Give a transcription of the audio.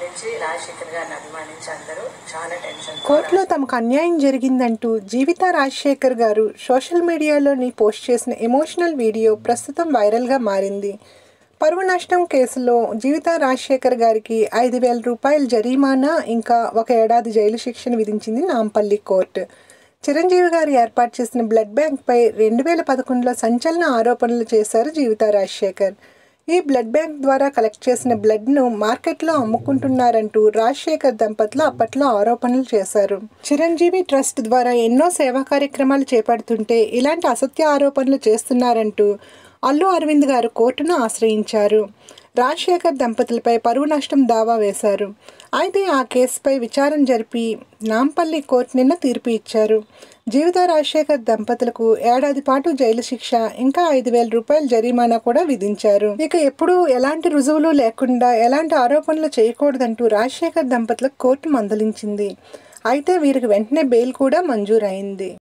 అభిమానించి రాజశేఖర్ గారిని అభిమానించి అందరూ చాలా టెన్షన్ కోర్టులో తమకు అన్యాయం జరిగిందంటూ జీవిత రాజశేఖర్ గారు సోషల్ మీడియాలోని పోస్ట్ చేసిన ఎమోషనల్ వీడియో ప్రస్తుతం వైరల్గా మారింది పరువు నష్టం కేసులో జీవిత రాజశేఖర్ గారికి ఐదు వేల రూపాయల జరిమానా ఇంకా ఒక ఏడాది జైలు శిక్షను విధించింది నాంపల్లి కోర్టు చిరంజీవి గారు ఏర్పాటు చేసిన బ్లడ్ బ్యాంక్పై రెండు వేల పదకొండులో సంచలన ఆరోపణలు చేశారు జీవిత రాజశేఖర్ ఈ బ్లడ్ బ్యాంక్ ద్వారా కలెక్ట్ చేసిన బ్లడ్ను మార్కెట్లో అమ్ముకుంటున్నారంటూ రాజశేఖర్ దంపతులు అప్పట్లో ఆరోపణలు చేశారు చిరంజీవి ట్రస్ట్ ద్వారా ఎన్నో సేవా కార్యక్రమాలు చేపడుతుంటే ఇలాంటి అసత్య ఆరోపణలు చేస్తున్నారంటూ అల్లు అరవింద్ గారు కోర్టును ఆశ్రయించారు రాజశేఖర్ దంపతులపై పరువు నష్టం దావా వేశారు అయితే ఆ కేసుపై విచారణ జరిపి నాంపల్లి కోర్టు నిన్న తీర్పు ఇచ్చారు జీవిత రాజశేఖర్ దంపతులకు ఏడాది పాటు జైలు శిక్ష ఇంకా ఐదు వేల రూపాయల జరిమానా కూడా విధించారు ఇక ఎప్పుడూ ఎలాంటి రుజువులు లేకుండా ఎలాంటి ఆరోపణలు చేయకూడదంటూ రాజశేఖర్ దంపతులకు కోర్టు మందలించింది అయితే వీరికి వెంటనే బెయిల్ కూడా మంజూరైంది